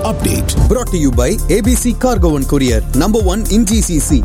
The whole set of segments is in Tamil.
update. Brought to you by ABC Cargo and Courier, number one in GCC.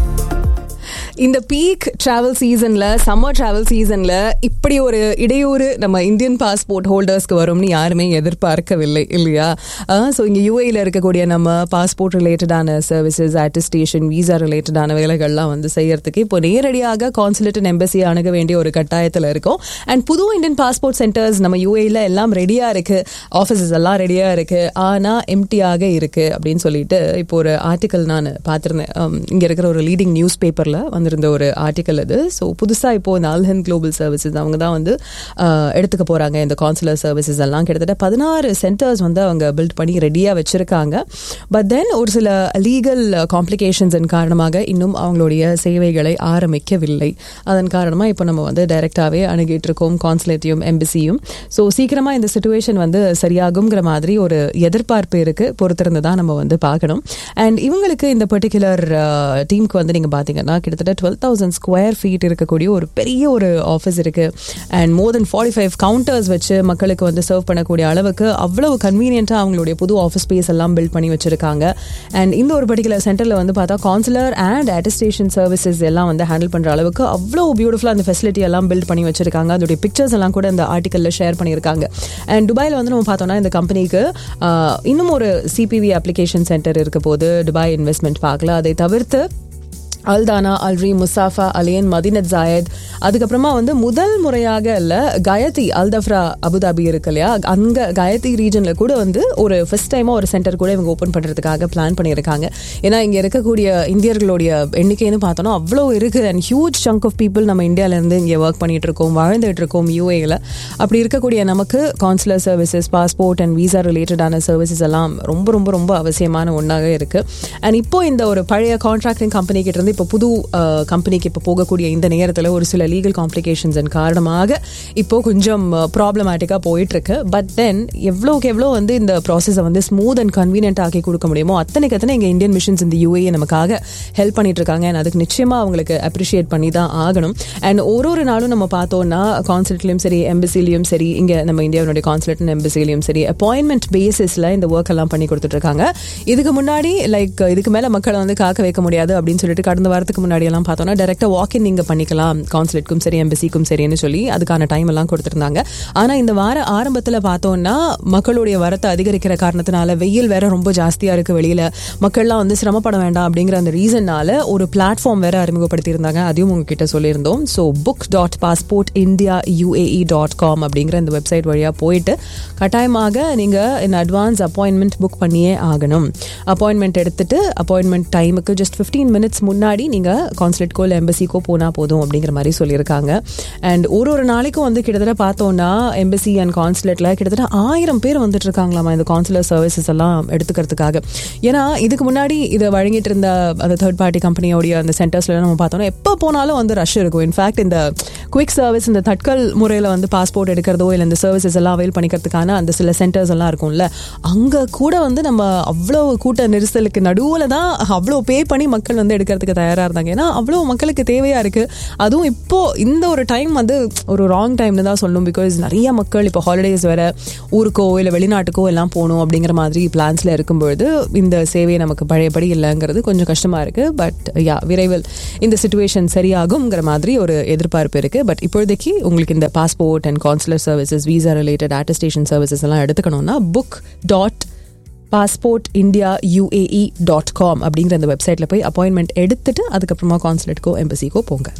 இந்த பீக் டிராவல் சீசன்ல சம்மர் டிராவல் சீசன்ல இப்படி ஒரு இடையூறு நம்ம இந்தியன் பாஸ்போர்ட் ஹோல்டர்ஸ்க்கு வரும்னு யாருமே எதிர்பார்க்கவில்லை இல்லையா ஸோ இங்கே யூஏயில் இருக்கக்கூடிய நம்ம பாஸ்போர்ட் ரிலேட்டடான சர்வீசஸ் அட்டிஸ்டேஷன் விசா ரிலேட்டடான வேலைகள்லாம் வந்து செய்யறதுக்கு இப்போ நேரடியாக கான்சுலேட் அண்ட் எம்பசி அணுக வேண்டிய ஒரு கட்டாயத்தில் இருக்கும் அண்ட் புது இந்தியன் பாஸ்போர்ட் சென்டர்ஸ் நம்ம யூஏயில் எல்லாம் ரெடியாக இருக்கு ஆஃபீஸஸ் எல்லாம் ரெடியாக இருக்கு ஆனால் எம்டியாக இருக்கு அப்படின்னு சொல்லிட்டு இப்போ ஒரு ஆர்டிக்கல் நான் பார்த்துருந்தேன் இங்கே இருக்கிற ஒரு லீடிங் நியூஸ் பேப்பரில் வந்திருந்த ஒரு ஆர்டிக்கல் அது ஸோ புதுசாக இப்போ இந்த அல்ஹன் குளோபல் சர்வீசஸ் அவங்க தான் வந்து அஹ், எடுத்துக்க போகிறாங்க இந்த கான்சுலர் சர்வீசஸ் எல்லாம் கிட்டத்தட்ட பதினாறு சென்டர்ஸ் வந்து அவங்க பில்ட் பண்ணி ரெடியாக வச்சிருக்காங்க பட் தென் ஒரு சில லீகல் காம்ப்ளிகேஷன்ஸின் காரணமாக இன்னும் அவங்களுடைய சேவைகளை ஆரம்பிக்கவில்லை அதன் காரணமாக இப்போ நம்ம வந்து டைரெக்டாகவே அணுகிட்டு இருக்கோம் கான்சுலேட்டையும் எம்பசியும் ஸோ சீக்கிரமாக இந்த சுச்சுவேஷன் வந்து சரியாகுங்கிற மாதிரி ஒரு எதிர்பார்ப்பு இருக்கு பொறுத்திருந்து தான் நம்ம வந்து பார்க்கணும் அண்ட் இவங்களுக்கு இந்த பர்டிகுலர் டீமுக்கு வந்து நீங்கள் பார்த்தீங்கன்னா கிட்டத்தட்ட டுவெல் தௌசண்ட் ஸ்கொயர் ஃபீட் இருக்கக்கூடிய ஒரு பெரிய ஒரு ஆஃபீஸ் இருக்கு and more than forty five counters வச்சு மக்களுக்கு வந்து சர்வ் பண்ணக்கூடிய அளவுக்கு அவ்வளவு கன்வீனியன்ட்டாக அவங்களுடைய புது ஆஃபீஸ் ஸ்பேஸ் எல்லாம் பில்ட் பண்ணி வச்சிருக்காங்க அண்ட் இந்த ஒரு பர்டிகுலர் சென்டரில் வந்து பார்த்தா கான்சுலர் அண்ட் அட்டஸ்டேஷன் சர்வீசஸ் எல்லாம் வந்து ஹேண்டில் பண்ணுற அளவுக்கு அவ்வளோ பியூட்டிஃபுல்லாக அந்த ஃபெசிலிட்டி எல்லாம் பில்ட் பண்ணி வச்சிருக்காங்க அதோடைய பிக்சர்ஸ் எல்லாம் கூட இந்த ஆர்டிக்கலில் ஷேர் பண்ணியிருக்காங்க அண்ட் துபாயில் வந்து நம்ம பார்த்தோம்னா இந்த கம்பெனிக்கு இன்னும் ஒரு சிபிவி அப்ளிகேஷன் சென்டர் இருக்க போது துபாய் இன்வெஸ்ட்மெண்ட் பார்க்கல அதை தவிர்த்து அல்தானா அல்ரி முசாஃபா அலியன் மதினத் ஜாயத் அதுக்கப்புறமா வந்து முதல் முறையாக இல்ல கயத்தி அல்தஃப்ரா அபுதாபி இருக்கு இல்லையா அங்க கயத்தி ரீஜன்ல கூட வந்து ஒரு ஃபர்ஸ்ட் டைமா ஒரு சென்டர் கூட இவங்க ஓபன் பண்றதுக்காக பிளான் பண்ணியிருக்காங்க ஏன்னா இங்க இருக்கக்கூடிய இந்தியர்களுடைய எண்ணிக்கைன்னு பார்த்தோம்னா அவ்வளோ இருக்கு and huge chunk of people நம்ம இந்தியால இருந்து இங்க ஒர்க் பண்ணிட்டு இருக்கோம் வாழ்ந்துட்டு இருக்கோம் யூஏல அப்படி இருக்கக்கூடிய நமக்கு consular services passport and visa ரிலேட்டடான சர்வீசஸ் எல்லாம் ரொம்ப ரொம்ப ரொம்ப அவசியமான ஒன்றாக இருக்கு அண்ட் இப்போ இந்த ஒரு பழைய கான்ட்ராக்டிங் கம்பெனி கிட்ட இருந்து இப்போ புது கம்பெனிக்கு இப்போ போகக்கூடிய இந்த நேரத்தில் ஒரு சில லீகல் காம்ப்ளிகேஷன்ஸ் காரணமாக இப்போ கொஞ்சம் ப்ராப்ளமேட்டிக்காக போயிட்டு இருக்கு பட் தென் எவ்வளோக்கு எவ்வளோ வந்து இந்த ப்ராசஸை வந்து ஸ்மூத் அண்ட் கன்வீனியன்ட் ஆக்கி கொடுக்க முடியுமோ அத்தனைக்கு அத்தனை இங்கே இந்தியன் மிஷன்ஸ் இந்த யூஏ நமக்காக ஹெல்ப் பண்ணிட்டு இருக்காங்க and அதுக்கு நிச்சயமாக அவங்களுக்கு அப்ரிஷியேட் பண்ணி தான் ஆகணும் அண்ட் ஒரு ஒரு நாளும் நம்ம பார்த்தோம்னா கான்சுலேட்லையும் சரி எம்பசிலையும் சரி இங்கே நம்ம இந்தியாவுடைய கான்சுலேட் அண்ட் எம்பசிலையும் சரி அப்பாயின்மெண்ட் பேசிஸில் இந்த ஒர்க் எல்லாம் பண்ணி கொடுத்துட்டு இருக்காங்க இதுக்கு முன்னாடி லைக் இதுக்கு மேலே மக்களை வந்து காக்க வைக்க முடியாது அப்படின்னு சொல்லிட்டு கடந்த வாரத்துக்கு முன்னாடி எல்லாம் பார்த்தோம்னா டேரெக்டாக வாக்கின் நீங்க பண்ணிக்கலாம் கான்சுலேட்க்கும் சரி எம்பசிக்கும் சரின்னு சொல்லி அதுக்கான டைம் எல்லாம் கொடுத்துருந்தாங்க ஆனா இந்த வார ஆரம்பத்தில் பார்த்தோம்னா மக்களுடைய வரத்தை அதிகரிக்கிற காரணத்தினால வெயில் வேற ரொம்ப ஜாஸ்தியா இருக்கு வெளியில மக்கள்லாம் வந்து சிரமப்பட வேண்டாம் அப்படிங்கிற அந்த ரீசன்னால ஒரு பிளாட்ஃபார்ம் வேற அறிமுகப்படுத்தியிருந்தாங்க அதையும் உங்ககிட்ட சொல்லியிருந்தோம் so book dot passport India UAE dot com அப்படிங்கிற இந்த வெப்சைட் வழியா போயிட்டு கட்டாயமாக நீங்க இன் அட்வான்ஸ் அப்பாயின்மெண்ட் புக் பண்ணியே ஆகணும் அப்பாயின்மெண்ட் எடுத்துட்டு அப்பாயின்மெண்ட் டைமுக்கு ஜஸ்ட் 15 மினிட்ஸ் முன்னாடி நீங்க கான்சுலேட்கோ இல்லை எம்பசிக்கோ போனா போதும் அப்படிங்கிற மாதிரி சொல்லியிருக்காங்க அண்ட் ஒரு ஒரு நாளைக்கும் வந்து கிட்டத்தட்ட பார்த்தோம்னா எம்பசி அண்ட் கான்சுலேட்ல கிட்டத்தட்ட ஆயிரம் பேர் வந்துட்டு இருக்காங்களாமா இந்த கான்சுலர் சர்வீசஸ் எல்லாம் எடுத்துக்கிறதுக்காக ஏன்னா இதுக்கு முன்னாடி இதை வழங்கிட்டு இருந்த அந்த தேர்ட் பார்ட்டி கம்பெனியோடைய அந்த சென்டர்ஸ்ல நம்ம பார்த்தோம்னா எப்போ போனாலும் வந்து ரஷ் இருக்கும் இன்ஃபேக்ட் இந்த குவிக் சர்வீஸ் இந்த தட்கல் முறையில் வந்து பாஸ்போர்ட் எடுக்கிறதோ இல்லை இந்த சர்வீசஸ் எல்லாம் அவைல் பண்ணிக்கிறதுக்கான அந்த சில சென்டர்ஸ் எல்லாம் இருக்கும்ல அங்கே கூட வந்து நம்ம அவ்வளோ கூட்ட நெரிசலுக்கு நடுவில் தான் அவ்வளோ பே பண்ணி மக்கள் வந்து எடுக்கிறதுக்கு தயாராக இருந்தாங்க ஏன்னா அவ்வளோ மக்களுக்கு தேவையாக இருக்குது அதுவும் இப்போ இந்த ஒரு டைம் வந்து ஒரு ராங் டைம்னு தான் சொல்லணும் பிகாஸ் நிறைய மக்கள் இப்போ ஹாலிடேஸ் வேற ஊருக்கோ இல்லை வெளிநாட்டுக்கோ எல்லாம் போகணும் அப்படிங்கிற மாதிரி பிளான்ஸில் இருக்கும்பொழுது இந்த சேவை நமக்கு பழையபடி இல்லைங்கிறது கொஞ்சம் கஷ்டமாக இருக்குது பட் யா விரைவில் இந்த சுச்சுவேஷன் சரியாகுங்கிற மாதிரி ஒரு எதிர்பார்ப்பு இருக்குது பட் இப்போதைக்கு உங்களுக்கு இந்த passport and consular services visa related attestation services எல்லாம் எடுத்துக்கணும்னா book dot passport India UAE dot com அப்படிங்கிற அந்த வெப்சைட்டில் போய் அப்பாயின்மெண்ட் எடுத்துட்டு அதுக்கப்புறமா கான்சுலேட்க்கோ எம்பசிக்கோ போங்க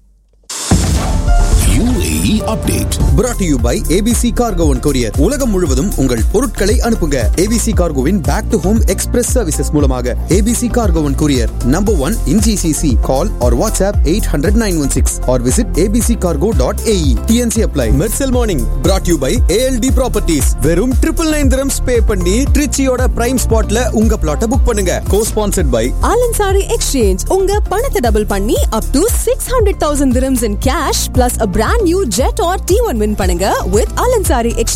UAE update. Brought to you by ABC Cargo and Courier. உலகம் முழுவதும் உங்கள் பொருட்களை அனுப்புங்க ABC Cargoவின் back to home express services மூலமாக ABC Cargo and Courier number one in GCC. Call or WhatsApp 800-916 or visit abccargo.ae. TNC apply. Mercel Morning brought to you by ALD Properties. வெறும் ட்ரிபிள் நைன் திரம்ஸ் பே பண்ணி ட்ரிச்சியோட பிரைம் ஸ்பாட்ல உங்க பிளாட்டை புக் பண்ணுங்க co sponsored by Al Ansari exchange உங்க பணத்தை டபுள் பண்ணி up to six hundred thousand dirhams in cash plus a brand new Jetour T one win பண்ணுங்க வித் ஆலன்சாரி எக்ஸ்சேஞ்ச்